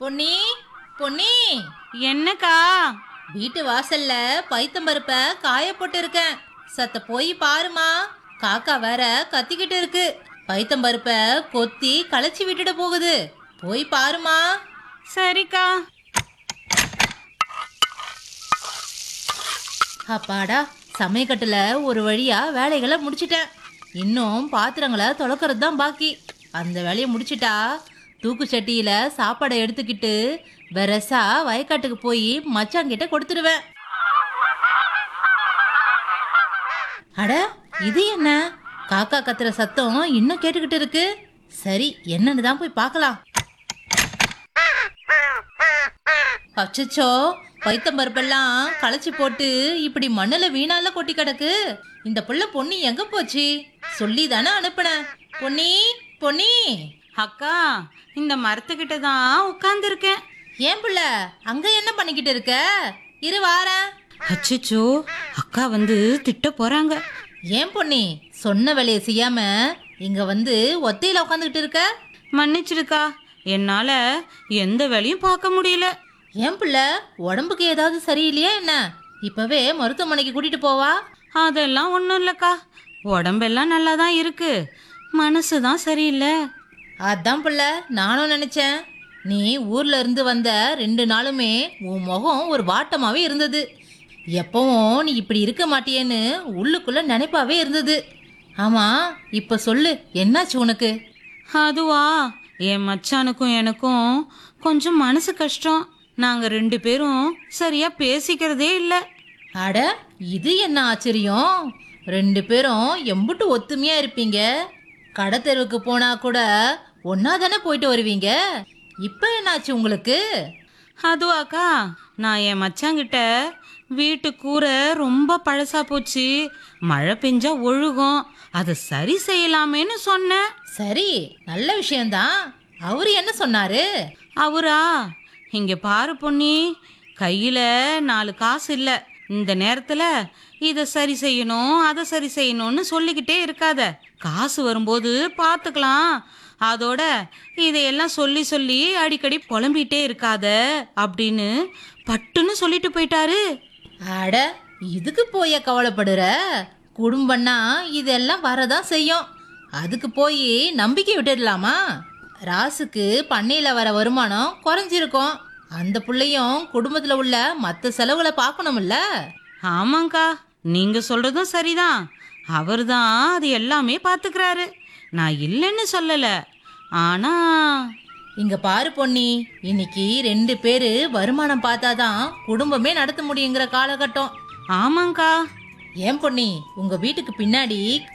பொன்னி பொன்னி என்னக்கா வீட்டு வாசல்ல பைத்தம்பருப்ப காய போட்டு இருக்கேன் சத்த போய் பாருமா காக்கா வேற கத்திக்கிட்டு இருக்கு பைத்தம்பருப்ப கொத்தி களைச்சி விட்டுட்டு போகுது போய் பாருமா சரிக்கா அப்பாடா சமயக்கட்டுல ஒரு வழியா வேலைகளை முடிச்சிட்டேன் இன்னும் பாத்திரங்களை தொலைக்கிறது தான் பாக்கி அந்த வேலையை முடிச்சிட்டா தூக்கு சட்டியில சாப்பாடை எடுத்துக்கிட்டு வெரசா வயக்காட்டுக்கு போய் மச்சாங்கிட்ட கொடுத்துடுவேன் அட இது என்ன காக்கா கத்துற சத்தம் இன்னும் கேட்டுக்கிட்டு இருக்கு சரி என்னன்னு தான் போய் பார்க்கலாம் அச்சச்சோ பைத்தம்பருப்பெல்லாம் களைச்சி போட்டு இப்படி மண்ணுல வீணால கொட்டி கிடக்கு இந்த புள்ள பொன்னி எங்க போச்சு சொல்லி தானே அனுப்புனேன் பொன்னி பொன்னி அக்கா இந்த மரத்துக்கிட்ட தான் உட்காந்துருக்கேன் ஏன் புள்ள அங்க என்ன பண்ணிக்கிட்டு இருக்க இரு வாரேன் அச்சச்சோ அக்கா வந்து திட்ட போறாங்க ஏன் பொன்னி சொன்ன வேலையை செய்யாம இங்க வந்து ஒத்தையில உட்காந்துக்கிட்டு இருக்க மன்னிச்சிடுக்கா என்னால எந்த வேலையும் பார்க்க முடியல ஏன் புள்ள உடம்புக்கு ஏதாவது சரியில்லையா என்ன இப்பவே மருத்துவமனைக்கு கூட்டிட்டு போவா அதெல்லாம் ஒன்றும் இல்லைக்கா உடம்பெல்லாம் நல்லா தான் இருக்கு மனசு தான் சரியில்லை அதான் புள்ள நானும் நினைச்சேன் நீ ஊர்ல இருந்து வந்த ரெண்டு நாளுமே உன் முகம் ஒரு வாட்டமாவே இருந்தது எப்பவும் நீ இப்படி இருக்க மாட்டியேன்னு உள்ளுக்குள்ள நினைப்பாவே இருந்தது ஆமா இப்ப சொல்லு என்னாச்சு உனக்கு அதுவா என் மச்சானுக்கும் எனக்கும் கொஞ்சம் மனசு கஷ்டம் நாங்க ரெண்டு பேரும் சரியா பேசிக்கிறதே இல்லை அட இது என்ன ஆச்சரியம் ரெண்டு பேரும் எம்புட்டு ஒத்துமையா இருப்பீங்க கடை தெருவுக்கு போனா கூட ஒன்னா தானே போயிட்டு வருவீங்க இப்ப என்னாச்சு உங்களுக்கு அதுவாக்கா நான் என் மச்சாங்கிட்ட வீட்டு கூரை ரொம்ப பழசா போச்சு மழை பெஞ்சா ஒழுகும் அதை சரி செய்யலாமேன்னு சொன்னேன் சரி நல்ல விஷயம்தான் அவரு என்ன சொன்னாரு அவரா இங்க பாரு பொன்னி கையில நாலு காசு இல்ல இந்த நேரத்துல இதை சரி செய்யணும் அதை சரி செய்யணும்னு சொல்லிக்கிட்டே இருக்காத காசு வரும்போது பார்த்துக்கலாம் அதோட இதையெல்லாம் சொல்லி சொல்லி அடிக்கடி புலம்பிட்டே இருக்காத அப்படின்னு பட்டுன்னு சொல்லிட்டு போயிட்டாரு அட இதுக்கு போய கவலைப்படுற குடும்பம்னா இதெல்லாம் வரதான் செய்யும் அதுக்கு போய் நம்பிக்கை விட்டுடலாமா ராசுக்கு பண்ணையில வர வருமானம் குறைஞ்சிருக்கும் அந்த புள்ளையும் குடும்பத்துல உள்ள மற்ற செலவுகளை பார்க்கணும்ல ஆமாங்க்கா நீங்க சொல்றதும் சரிதான் அவர்தான் அது எல்லாமே பார்த்துக்கிறாரு நான் இல்லைன்னு சொல்லல ஆனா இங்க பாரு பொன்னி இன்னைக்கு ரெண்டு பேரு வருமானம் பார்த்தாதான் குடும்பமே நடத்த முடியுங்கிற காலகட்டம் ஆமாங்க்கா ஏன் பொன்னி உங்க வீட்டுக்கு பின்னாடி